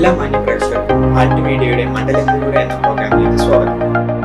എല്ലാ മാന്യപ്രേക്ഷകർക്കും ആർട്ട് മീഡിയയുടെ മണ്ഡലത്തിലൂടെ എന്ന പ്രോഗ്രാമിലേക്ക് സ്വാഗതം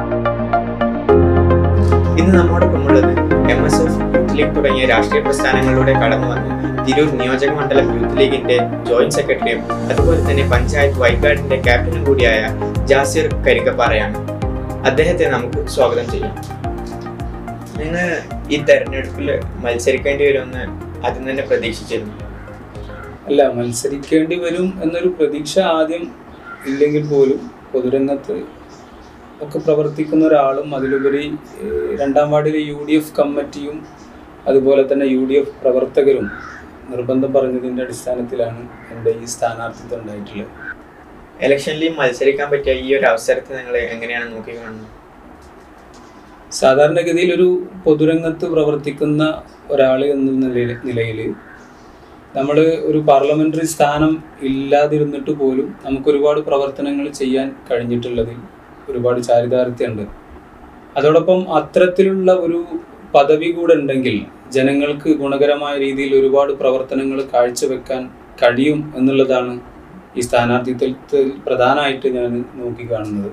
ഇന്ന് നമ്മോടൊപ്പമുള്ളത് M S F youth league തുടങ്ങിയ രാഷ്ട്രീയ പ്രസ്ഥാനങ്ങളിലൂടെ കടന്നു വന്ന് തിരൂർ നിയോജക മണ്ഡലം യൂത്ത് ലീഗിന്റെ ജോയിന്റ് സെക്രട്ടറിയും അതുപോലെ തന്നെ പഞ്ചായത്ത് വൈകാടിന്റെ ക്യാപ്റ്റനും കൂടിയായ ജാസിർ കരിക്കപ്പാറയാണ് അദ്ദേഹത്തെ നമുക്ക് സ്വാഗതം ചെയ്യാം നിങ്ങൾ ഈ തെരഞ്ഞെടുപ്പിൽ മത്സരിക്കേണ്ടി വരുമെന്ന് ആദ്യം തന്നെ പ്രതീക്ഷിച്ചിരുന്നു അല്ല മത്സരിക്കേണ്ടി വരും എന്നൊരു പ്രതീക്ഷ ആദ്യം ഇല്ലെങ്കിൽ പോലും പൊതുരംഗത്ത് ഒക്കെ പ്രവർത്തിക്കുന്ന ഒരാളും അതിലുപരി ഏഹ്, രണ്ടാം വാർഡിലെ യു ഡി എഫ് കമ്മിറ്റിയും അതുപോലെ തന്നെ യു ഡി എഫ് പ്രവർത്തകരും നിർബന്ധം പറഞ്ഞതിൻ്റെ അടിസ്ഥാനത്തിലാണ് എൻ്റെ ഈ സ്ഥാനാർത്ഥിത്വം ഉണ്ടായിട്ടുള്ളത് ഇലക്ഷനിൽ മത്സരിക്കാൻ പറ്റിയ ഈ ഒരു അവസരത്തെ നിങ്ങൾ എങ്ങനെയാണ് നോക്കിക്കാണുന്നത് സാധാരണഗതിയിൽ ഒരു പൊതുരംഗത്ത് പ്രവർത്തിക്കുന്ന ഒരാൾ എന്ന നിലയിൽ നിലയിൽ നമ്മൾ ഒരു പാർലമെന്ററി സ്ഥാനം ഇല്ലാതിരുന്നിട്ട് പോലും നമുക്ക് ഒരുപാട് പ്രവർത്തനങ്ങൾ ചെയ്യാൻ കഴിഞ്ഞിട്ടുള്ളതിൽ ഒരുപാട് ചാരിതാർത്ഥ്യമുണ്ട് അതോടൊപ്പം അത്തരത്തിലുള്ള ഒരു പദവി കൂടെ ഉണ്ടെങ്കിൽ ജനങ്ങൾക്ക് ഗുണകരമായ രീതിയിൽ ഒരുപാട് പ്രവർത്തനങ്ങൾ കാഴ്ചവെക്കാൻ കഴിയും എന്നുള്ളതാണ് ഈ സ്ഥാനാർത്ഥിത്വത്തിൽ പ്രധാനമായിട്ട് ഞാൻ നോക്കിക്കാണുന്നത്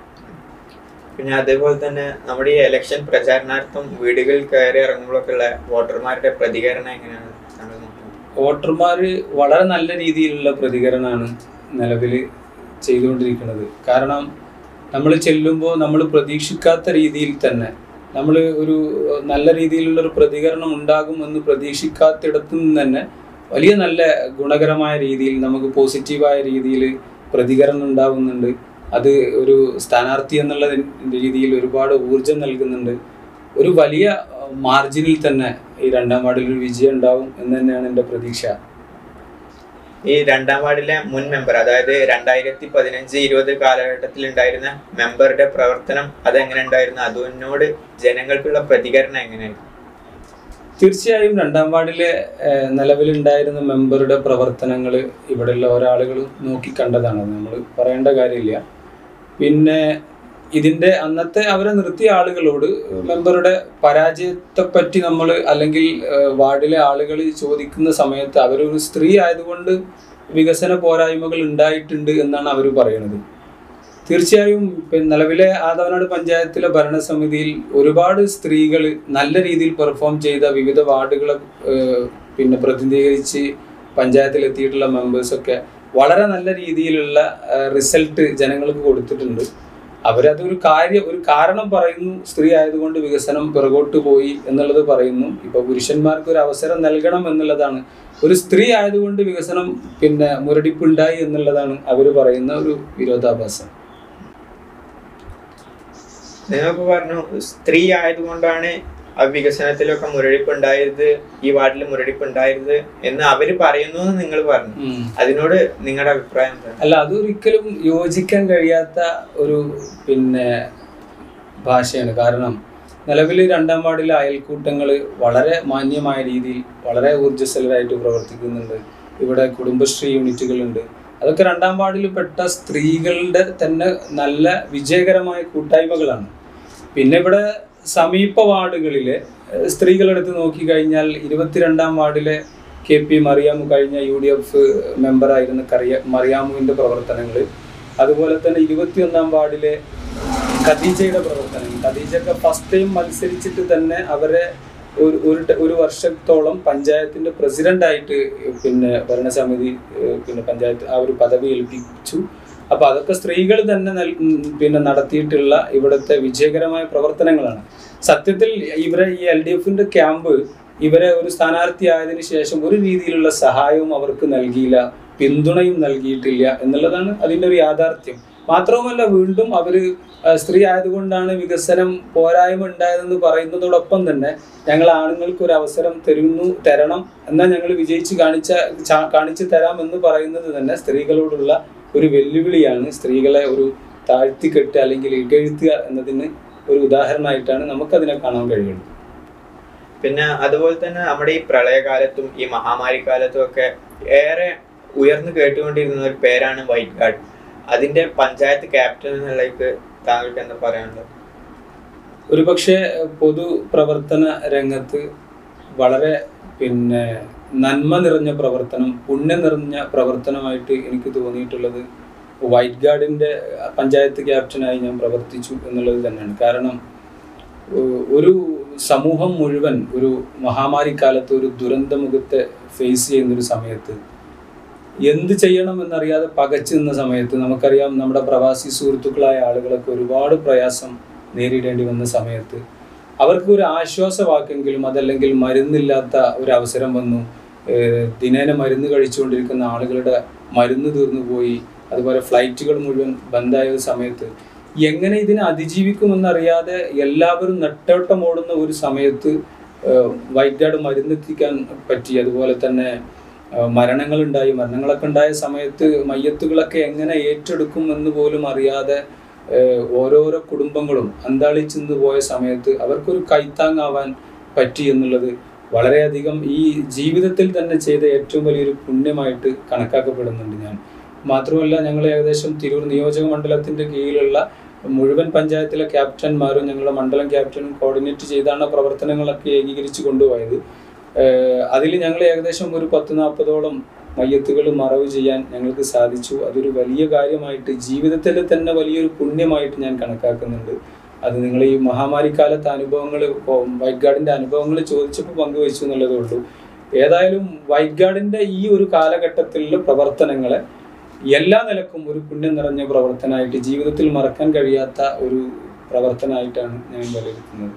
പിന്നെ അതേപോലെ തന്നെ നമ്മുടെ ഈ ഇലക്ഷൻ പ്രചാരണാർത്ഥം വീടുകളിൽ കയറി ഇറങ്ങുമ്പോഴൊക്കെയുള്ള വോട്ടർമാരുടെ പ്രതികരണം എങ്ങനെയാണ് താങ്കൾ നോക്കുന്നത് വോട്ടർമാർ വളരെ നല്ല രീതിയിലുള്ള പ്രതികരണമാണ് നിലവിൽ ചെയ്തുകൊണ്ടിരിക്കുന്നത് കാരണം നമ്മൾ ചെല്ലുമ്പോൾ നമ്മൾ പ്രതീക്ഷിക്കാത്ത രീതിയിൽ തന്നെ നമ്മൾ ഒരു നല്ല രീതിയിലുള്ള ഒരു പ്രതികരണം ഉണ്ടാകുമെന്ന് പ്രതീക്ഷിക്കാത്തിടത്തു നിന്ന് തന്നെ വലിയ നല്ല ഗുണകരമായ രീതിയിൽ നമുക്ക് പോസിറ്റീവായ രീതിയിൽ പ്രതികരണം ഉണ്ടാകുന്നുണ്ട് അത് ഒരു സ്ഥാനാർത്ഥി എന്നുള്ള രീതിയിൽ ഒരുപാട് ഊർജം നൽകുന്നുണ്ട് ഒരു വലിയ മാർജിനിൽ തന്നെ ഈ രണ്ടാം വാർഡിൽ ഒരു വിജയം ഉണ്ടാവും എന്ന് തന്നെയാണ് എൻ്റെ പ്രതീക്ഷ ഈ രണ്ടാം വാർഡിലെ മുൻ മെമ്പർ അതായത് രണ്ടായിരത്തി പതിനഞ്ച് ഇരുപത് കാലഘട്ടത്തിൽ ഉണ്ടായിരുന്ന മെമ്പറുടെ പ്രവർത്തനം അതെങ്ങനെ ഉണ്ടായിരുന്നു അതിനോട് ജനങ്ങൾക്കുള്ള പ്രതികരണം എങ്ങനെയായിരുന്നു തീർച്ചയായും രണ്ടാം വാർഡിലെ ഏഹ്, നിലവിലുണ്ടായിരുന്ന മെമ്പറുടെ പ്രവർത്തനങ്ങൾ ഇവിടെയുള്ള ഒരാളുകൾ നോക്കിക്കണ്ടതാണ് നമ്മൾ പറയേണ്ട കാര്യമില്ല പിന്നെ ഇതിന്റെ അന്നത്തെ അവരെ നിർത്തിയ ആളുകളോട് മെമ്പറുടെ പരാജയത്തെപ്പറ്റി നമ്മൾ അല്ലെങ്കിൽ ഏഹ്, വാർഡിലെ ആളുകൾ ചോദിക്കുന്ന സമയത്ത് അവരൊരു സ്ത്രീ ആയതുകൊണ്ട് വികസന പോരായ്മകൾ ഉണ്ടായിട്ടുണ്ട് എന്നാണ് അവർ പറയുന്നത് തീർച്ചയായും പിന്നെ നിലവിലെ ആദവനാട് പഞ്ചായത്തിലെ ഭരണസമിതിയിൽ ഒരുപാട് സ്ത്രീകൾ നല്ല രീതിയിൽ പെർഫോം ചെയ്ത വിവിധ വാർഡുകളെ ഏഹ്, പിന്നെ പ്രതിനിധീകരിച്ച് പഞ്ചായത്തിൽ എത്തിയിട്ടുള്ള മെമ്പേഴ്സൊക്കെ വളരെ നല്ല രീതിയിലുള്ള റിസൾട്ട് ജനങ്ങൾക്ക് കൊടുത്തിട്ടുണ്ട് അവരതൊരു കാര്യം ഒരു കാരണം പറയുന്നു സ്ത്രീ ആയതുകൊണ്ട് വികസനം പിറകോട്ട് പോയി എന്നുള്ളത് പറയുന്നു ഇപ്പൊ പുരുഷന്മാർക്ക് ഒരു അവസരം നൽകണം എന്നുള്ളതാണ് ഒരു സ്ത്രീ ആയതുകൊണ്ട് വികസനം പിന്നെ മുരടിപ്പുണ്ടായി എന്നുള്ളതാണ് അവർ പറയുന്ന ഒരു വിരോധാഭാസം നിങ്ങൾക്ക് പറഞ്ഞു സ്ത്രീ ആയതുകൊണ്ടാണ് ആ വികസനത്തിലൊക്കെ മുരടിപ്പ് ഉണ്ടായത് ഈ വാർഡിൽ മുരടിപ്പ് ഉണ്ടായത് എന്ന് അവര് പറയുന്നു എന്ന് നിങ്ങൾ പറഞ്ഞു ഉം. അതിനോട് നിങ്ങളുടെ അഭിപ്രായം എന്താണ് അല്ല അതൊരിക്കലും യോജിക്കാൻ കഴിയാത്ത ഒരു പിന്നെ ഭാഷയാണ് കാരണം നിലവിൽ രണ്ടാം വാർഡിലെ അയൽക്കൂട്ടങ്ങൾ വളരെ മാന്യമായ രീതിയിൽ വളരെ ഊർജ്ജസ്വലരായിട്ട് പ്രവർത്തിക്കുന്നുണ്ട് ഇവിടെ കുടുംബശ്രീ യൂണിറ്റുകളുണ്ട് അതൊക്കെ രണ്ടാം വാർഡിൽ പെട്ട സ്ത്രീകളുടെ തന്നെ നല്ല വിജയകരമായ കൂട്ടായ്മകളാണ് പിന്നെ ഇവിടെ സമീപ വാർഡുകളിലെ ഏഹ്, സ്ത്രീകളെടുത്ത് നോക്കിക്കഴിഞ്ഞാൽ ഇരുപത്തിരണ്ടാം വാർഡിലെ കെ പി മറിയാമു കഴിഞ്ഞ യു ഡി എഫ് മെമ്പറായിരുന്ന കറിയ മറിയാമുവിൻ്റെ പ്രവർത്തനങ്ങൾ അതുപോലെ തന്നെ ഇരുപത്തിയൊന്നാം വാർഡിലെ ഖദീജയുടെ പ്രവർത്തനങ്ങൾ ഖദീജയൊക്കെ ഫസ്റ്റ് ടൈം മത്സരിച്ചിട്ട് തന്നെ അവരെ ഒരു ഒരു ട- ഒരു വർഷത്തോളം പഞ്ചായത്തിന്റെ പ്രസിഡന്റായിട്ട് പിന്നെ ഭരണസമിതി ഏഹ്, പിന്നെ പഞ്ചായത്ത് ആ ഒരു പദവി ഏൽപ്പിച്ചു അപ്പൊ അതൊക്കെ സ്ത്രീകൾ തന്നെ നൽ- ഉം, പിന്നെ നടത്തിയിട്ടുള്ള ഇവിടുത്തെ വിജയകരമായ പ്രവർത്തനങ്ങളാണ് സത്യത്തിൽ ഇവരെ ഈ എൽ ഡി എഫിന്റെ ക്യാമ്പ് ഇവരെ ഒരു സ്ഥാനാർത്ഥിയായതിനു ശേഷം ഒരു രീതിയിലുള്ള സഹായവും അവർക്ക് നൽകിയില്ല പിന്തുണയും നൽകിയിട്ടില്ല എന്നുള്ളതാണ് അതിന്റെ ഒരു യാഥാർത്ഥ്യം മാത്രവുമല്ല വീണ്ടും അവര് ആ, സ്ത്രീ ആയതുകൊണ്ടാണ് വികസനം പോരായ്മ ഉണ്ടായതെന്ന് പറയുന്നതോടൊപ്പം തന്നെ ഞങ്ങൾ ആണുങ്ങൾക്ക് ഒരു അവസരം തരുന്നു തരണം എന്നാൽ ഞങ്ങൾ വിജയിച്ച് കാണിച്ച ചാ- കാണിച്ചു തരാം എന്ന് പറയുന്നത് തന്നെ സ്ത്രീകളോടുള്ള ഒരു വെല്ലുവിളിയാണ് സ്ത്രീകളെ ഒരു താഴ്ത്തിക്കെട്ടുക അല്ലെങ്കിൽ ഇകഴ്ത്തുക എന്നതിന് ഒരു ഉദാഹരണമായിട്ടാണ് നമുക്കതിനെ കാണാൻ കഴിയുന്നത് പിന്നെ അതുപോലെ തന്നെ നമ്മുടെ ഈ പ്രളയകാലത്തും ഈ മഹാമാരി കാലത്തും ഒക്കെ ഏറെ ഉയർന്നു കേട്ടുകൊണ്ടിരുന്ന ഒരു പേരാണ് വൈറ്റ് ഗാർഡ് അതിന്റെ പഞ്ചായത്ത് ക്യാപ്റ്റൻ എന്നുള്ളതിലേക്ക് താങ്കൾക്ക് എന്താ പറയാനുള്ളത് ഒരുപക്ഷെ പൊതു പ്രവർത്തന രംഗത്ത് വളരെ പിന്നെ നന്മ നിറഞ്ഞ പ്രവർത്തനം പുണ്യം നിറഞ്ഞ പ്രവർത്തനമായിട്ട് എനിക്ക് തോന്നിയിട്ടുള്ളത് വൈറ്റ് ഗാർഡിൻ്റെ പഞ്ചായത്ത് ക്യാപ്റ്റനായി ഞാൻ പ്രവർത്തിച്ചു എന്നുള്ളത് തന്നെയാണ് കാരണം ഏഹ് ഒരു സമൂഹം മുഴുവൻ ഒരു മഹാമാരി കാലത്ത് ഒരു ദുരന്തമുഖത്തെ ഫേസ് ചെയ്യുന്നൊരു സമയത്ത് എന്ത് ചെയ്യണം എന്നറിയാതെ പകച്ചു നിന്ന സമയത്ത് നമുക്കറിയാം നമ്മുടെ പ്രവാസി സുഹൃത്തുക്കളായ ആളുകളൊക്കെ ഒരുപാട് പ്രയാസം നേരിടേണ്ടി വന്ന സമയത്ത് അവർക്ക് ഒരു ആശ്വാസവാക്കെങ്കിലും അതല്ലെങ്കിൽ മരുന്നില്ലാത്ത ഒരു അവസരം വന്നു ഏഹ് ദിനേന മരുന്ന് കഴിച്ചുകൊണ്ടിരിക്കുന്ന ആളുകളുടെ മരുന്ന് തീർന്നു പോയി അതുപോലെ ഫ്ലൈറ്റുകൾ മുഴുവൻ ബന്ധായ ഒരു സമയത്ത് എങ്ങനെ ഇതിനെ അതിജീവിക്കുമെന്നറിയാതെ എല്ലാവരും നെട്ടോട്ടം ഓടുന്ന ഒരു സമയത്ത് ഏഹ് വൈറ്റ് ഗാർഡ് മരുന്നെത്തിക്കാൻ പറ്റി അതുപോലെ തന്നെ ഏഹ് മരണങ്ങളുണ്ടായി മരണങ്ങളൊക്കെ ഉണ്ടായ സമയത്ത് മയ്യത്തുകളൊക്കെ എങ്ങനെ ഏറ്റെടുക്കും എന്ന് പോലും അറിയാതെ ഏഹ് ഓരോരോ കുടുംബങ്ങളും അന്താളിച്ചെന്ന് പോയ സമയത്ത് അവർക്കൊരു കൈത്താങ്ങാവാൻ പറ്റി എന്നുള്ളത് വളരെയധികം ഈ ജീവിതത്തിൽ തന്നെ ചെയ്ത ഏറ്റവും വലിയൊരു പുണ്യമായിട്ട് കണക്കാക്കപ്പെടുന്നുണ്ട് ഞാൻ മാത്രമല്ല ഞങ്ങൾ ഏകദേശം തിരൂർ നിയോജക മണ്ഡലത്തിന്റെ കീഴിലുള്ള മുഴുവൻ പഞ്ചായത്തിലെ ക്യാപ്റ്റന്മാരും ഞങ്ങളുടെ മണ്ഡലം ക്യാപ്റ്റനും കോർഡിനേറ്റ് ചെയ്താണ് പ്രവർത്തനങ്ങളൊക്കെ ഏകീകരിച്ച് കൊണ്ടുപോയത് അതിൽ ഞങ്ങൾ ഏകദേശം ഒരു പത്ത് നാൽപ്പതോളം മയ്യത്തുകൾ മറവ് ചെയ്യാൻ ഞങ്ങൾക്ക് സാധിച്ചു അതൊരു വലിയ കാര്യമായിട്ട് ജീവിതത്തിൽ തന്നെ വലിയൊരു പുണ്യമായിട്ട് ഞാൻ കണക്കാക്കുന്നുണ്ട് അത് നിങ്ങൾ ഈ മഹാമാരി കാലത്തെ അനുഭവങ്ങൾ വൈറ്റ് ഗാർഡിന്റെ അനുഭവങ്ങൾ ചോദിച്ചപ്പോൾ പങ്കുവച്ചു എന്നുള്ളതേ ഉള്ളൂ ഏതായാലും വൈറ്റ് ഗാർഡിന്റെ ഈ ഒരു കാലഘട്ടത്തിലുള്ള പ്രവർത്തനങ്ങളെ എല്ലാ നിലക്കും ഒരു പുണ്യം നിറഞ്ഞ പ്രവർത്തനമായിട്ട് ജീവിതത്തിൽ മറക്കാൻ കഴിയാത്ത ഒരു പ്രവർത്തനമായിട്ടാണ് ഞാൻ വിലയിരുത്തുന്നത്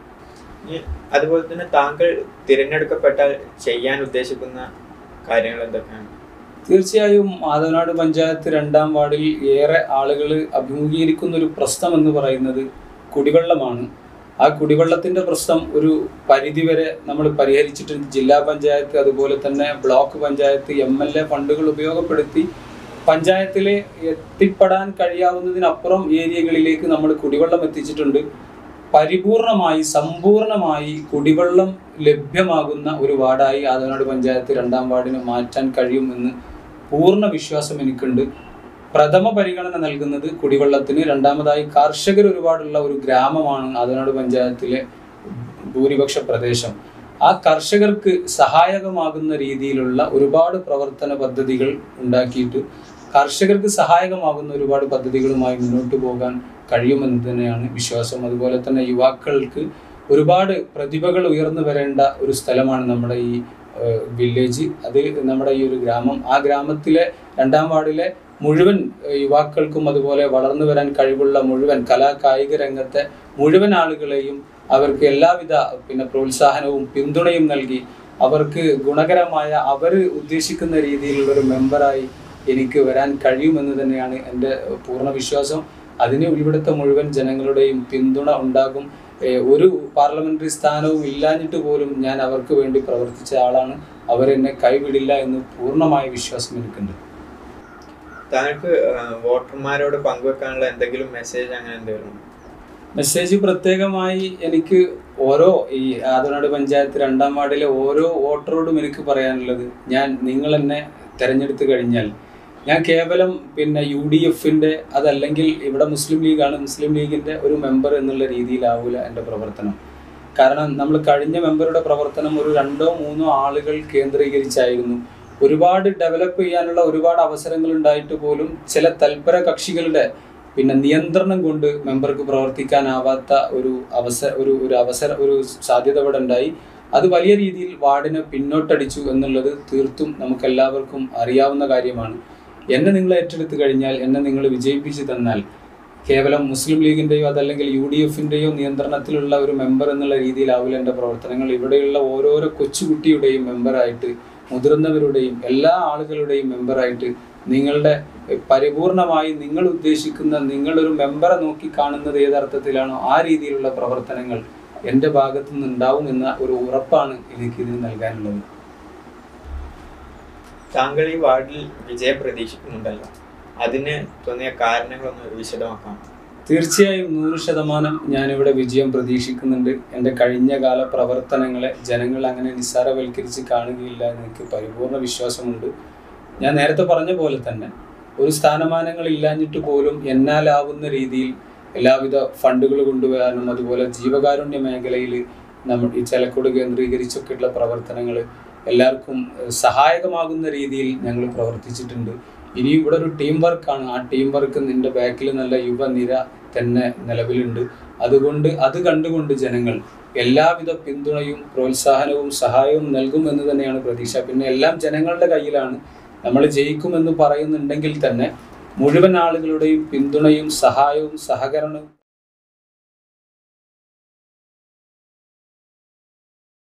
ഇനി അതുപോലെ തന്നെ താങ്കൾ തിരഞ്ഞെടുക്കപ്പെട്ടാൽ ചെയ്യാൻ ഉദ്ദേശിക്കുന്ന കാര്യങ്ങൾ എന്തൊക്കെയാണ് തീർച്ചയായും ആദവനാട് പഞ്ചായത്ത് രണ്ടാം വാർഡിൽ ഏറെ ആളുകൾ അഭിമുഖീകരിക്കുന്ന ഒരു പ്രശ്നം എന്ന് പറയുന്നത് കുടിവെള്ളമാണ് ആ കുടിവെള്ളത്തിന്റെ പ്രശ്നം ഒരു പരിധിവരെ നമ്മൾ പരിഹരിച്ചിട്ടുണ്ട് ജില്ലാ പഞ്ചായത്ത് അതുപോലെ തന്നെ block panchayat M L A ഫണ്ടുകൾ ഉപയോഗപ്പെടുത്തി പഞ്ചായത്തിൽ എത്തിപ്പെടാൻ കഴിയാവുന്നതിനപ്പുറം ഏരിയകളിലേക്ക് നമ്മൾ കുടിവെള്ളം എത്തിച്ചിട്ടുണ്ട് പരിപൂർണമായി സമ്പൂർണമായി കുടിവെള്ളം ലഭ്യമാകുന്ന ഒരു വാർഡായി ആദവനാട് പഞ്ചായത്ത് രണ്ടാം വാർഡിന് മാറ്റാൻ കഴിയുമെന്ന് പൂർണ്ണ വിശ്വാസം എനിക്കുണ്ട് പ്രഥമ പരിഗണന നൽകുന്നത് കുടിവെള്ളത്തിന് രണ്ടാമതായി കർഷകർ ഒരുപാടുള്ള ഒരു ഗ്രാമമാണ് ആദവനാട് പഞ്ചായത്തിലെ ഭൂരിപക്ഷ പ്രദേശം ആ കർഷകർക്ക് സഹായകമാകുന്ന രീതിയിലുള്ള ഒരുപാട് പ്രവർത്തന പദ്ധതികൾ ഉണ്ടാക്കിയിട്ട് കർഷകർക്ക് സഹായകമാകുന്ന ഒരുപാട് പദ്ധതികളുമായി മുന്നോട്ട് പോകാൻ കഴിയുമെന്ന് തന്നെയാണ് വിശ്വാസം അതുപോലെ തന്നെ യുവാക്കൾക്ക് ഒരുപാട് പ്രതിഭകൾ ഉയർന്നു വരേണ്ട ഒരു സ്ഥലമാണ് നമ്മുടെ ഈ ഏഹ്, വില്ലേജ് അത് നമ്മുടെ ഈ ഒരു ഗ്രാമം ആ ഗ്രാമത്തിലെ രണ്ടാം വാർഡിലെ മുഴുവൻ ഏഹ്, യുവാക്കൾക്കും അതുപോലെ വളർന്നു വരാൻ കഴിവുള്ള മുഴുവൻ കലാ കായിക രംഗത്തെ മുഴുവൻ ആളുകളെയും അവർക്ക് എല്ലാവിധ പിന്നെ പ്രോത്സാഹനവും പിന്തുണയും നൽകി അവർക്ക് ഗുണകരമായ അവർ ഉദ്ദേശിക്കുന്ന രീതിയിലുള്ള ഒരു മെമ്പറായി എനിക്ക് വരാൻ കഴിയുമെന്ന് തന്നെയാണ് എൻ്റെ പൂർണ്ണ വിശ്വാസം അതിന് ഇവിടുത്തെ മുഴുവൻ ജനങ്ങളുടെയും പിന്തുണ ഉണ്ടാകും ഏഹ് ഒരു പാർലമെന്ററി സ്ഥാനവും ഇല്ലാഞ്ഞിട്ട് പോലും ഞാൻ അവർക്ക് വേണ്ടി പ്രവർത്തിച്ച ആളാണ് അവരെന്നെ കൈവിടില്ല എന്ന് പൂർണ്ണമായ വിശ്വാസം എനിക്കുണ്ട് താങ്കൾക്ക് ആ, വോട്ടർമാരോട് പങ്കുവെക്കാനുള്ള എന്തെങ്കിലും മെസ്സേജ് അങ്ങനെ എന്തെങ്കിലും മെസ്സേജ് പ്രത്യേകമായി എനിക്ക് ഓരോ ഈ ആദനാട് പഞ്ചായത്ത് രണ്ടാം വാർഡിലെ ഓരോ വോട്ടറോടും എനിക്ക് പറയാനുള്ളത് ഞാൻ നിങ്ങൾ എന്നെ തെരഞ്ഞെടുത്ത് കഴിഞ്ഞാൽ ഞാൻ കേവലം പിന്നെ യു ഡി എഫിൻ്റെ അതല്ലെങ്കിൽ ഇവിടെ മുസ്ലിം ലീഗാണ് മുസ്ലിം ലീഗിൻ്റെ ഒരു മെമ്പർ എന്നുള്ള രീതിയിലാവില്ല എൻ്റെ പ്രവർത്തനം കാരണം നമ്മൾ കഴിഞ്ഞ മെമ്പറുടെ പ്രവർത്തനം ഒരു രണ്ടോ മൂന്നോ ആളുകൾ കേന്ദ്രീകരിച്ചായിരുന്നു ഒരുപാട് ഡെവലപ്പ് ചെയ്യാനുള്ള ഒരുപാട് അവസരങ്ങൾ ഉണ്ടായിട്ട് പോലും ചില തൽപര കക്ഷികളുടെ പിന്നെ നിയന്ത്രണം കൊണ്ട് മെമ്പർക്ക് പ്രവർത്തിക്കാനാവാത്ത ഒരു അവസര ഒരു ഒരു അവസര ഒരു സാധ്യത ഇവിടെ ഉണ്ടായി അത് വലിയ രീതിയിൽ വാർഡിനെ പിന്നോട്ടടിച്ചു എന്നുള്ളത് തീർത്തും നമുക്കെല്ലാവർക്കും അറിയാവുന്ന കാര്യമാണ് എന്നെ നിങ്ങൾ ഏറ്റെടുത്തു കഴിഞ്ഞാൽ എന്നെ നിങ്ങൾ വിജയിപ്പിച്ചു തന്നാൽ കേവലം മുസ്ലിം ലീഗിൻ്റെയോ അതല്ലെങ്കിൽ യു ഡി എഫിൻ്റെയോ നിയന്ത്രണത്തിലുള്ള ഒരു മെമ്പർ എന്നുള്ള രീതിയിലാവില്ല എൻ്റെ പ്രവർത്തനങ്ങൾ ഇവിടെയുള്ള ഓരോരോ കൊച്ചുകുട്ടിയുടെയും മെമ്പറായിട്ട് മുതിർന്നവരുടെയും എല്ലാ ആളുകളുടെയും മെമ്പറായിട്ട് നിങ്ങളുടെ പരിപൂർണമായി നിങ്ങൾ ഉദ്ദേശിക്കുന്ന നിങ്ങളൊരു മെമ്പറെ നോക്കി കാണുന്നത് ഏതർത്ഥത്തിലാണോ ആ രീതിയിലുള്ള പ്രവർത്തനങ്ങൾ എൻ്റെ ഭാഗത്തു നിന്ന് ഉണ്ടാവും എന്ന ഒരു ഉറപ്പാണ് എനിക്ക് ഇതിന് നൽകാനുള്ളത് താങ്കൾ ഈ വാർഡിൽ വിജയം പ്രതീക്ഷിക്കുന്നുണ്ടല്ലോ അതിന് തോന്നിയ കാരണങ്ങളൊന്ന് വിശദമാക്കാം തീർച്ചയായും നൂറ് ശതമാനം ഞാനിവിടെ വിജയം പ്രതീക്ഷിക്കുന്നുണ്ട് എൻ്റെ കഴിഞ്ഞ കാല പ്രവർത്തനങ്ങളെ ജനങ്ങൾ അങ്ങനെ നിസ്സാരവൽക്കരിച്ച് കാണുകയില്ല എന്ന് എനിക്ക് പരിപൂർണ വിശ്വാസമുണ്ട് ഞാൻ നേരത്തെ പറഞ്ഞ പോലെ തന്നെ ഒരു സ്ഥാനമാനങ്ങൾ ഇല്ലാഞ്ഞിട്ട് പോലും എന്നാലാവുന്ന രീതിയിൽ എല്ലാവിധ ഫണ്ടുകൾ കൊണ്ടുവരാനും അതുപോലെ ജീവകാരുണ്യ മേഖലയിൽ നമ്മൾ ഈ ചെലക്കോട് കേന്ദ്രീകരിച്ചൊക്കെയുള്ള പ്രവർത്തനങ്ങൾ എല്ലാവർക്കും ഏഹ്, സഹായകമാകുന്ന രീതിയിൽ ഞങ്ങൾ പ്രവർത്തിച്ചിട്ടുണ്ട് ഇനി ഇവിടെ ഒരു ടീം വർക്കാണ് ആ ടീം വർക്ക് നിന്റെ ബാക്കിൽ നല്ല യുവനിര തന്നെ നിലവിലുണ്ട് അതുകൊണ്ട് അത് കണ്ടുകൊണ്ട് ജനങ്ങൾ എല്ലാവിധ പിന്തുണയും പ്രോത്സാഹനവും സഹായവും നൽകുമെന്ന് തന്നെയാണ് പ്രതീക്ഷ പിന്നെ എല്ലാം ജനങ്ങളുടെ കയ്യിലാണ് നമ്മൾ ജയിക്കുമെന്ന് പറയുന്നുണ്ടെങ്കിൽ തന്നെ മുഴുവൻ ആളുകളുടെയും പിന്തുണയും സഹായവും സഹകരണവും